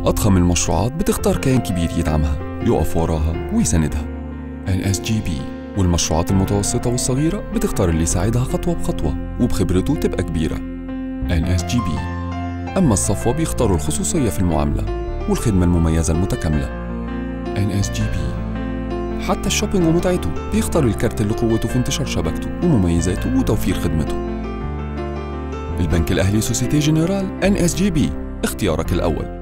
أضخم المشروعات بتختار كيان كبير يدعمها يقف وراها ويساندها NSGB والمشروعات المتوسطة والصغيرة بتختار اللي يساعدها خطوة بخطوة وبخبرته تبقى كبيرة NSGB أما الصفوة بيختاروا الخصوصية في المعاملة والخدمة المميزة المتكاملة NSGB حتى الشوبينج ومتعته بيختار الكارت اللي قوته في انتشار شبكته ومميزاته وتوفير خدمته البنك الأهلي سوسيتي جنرال NSGB اختيارك الأول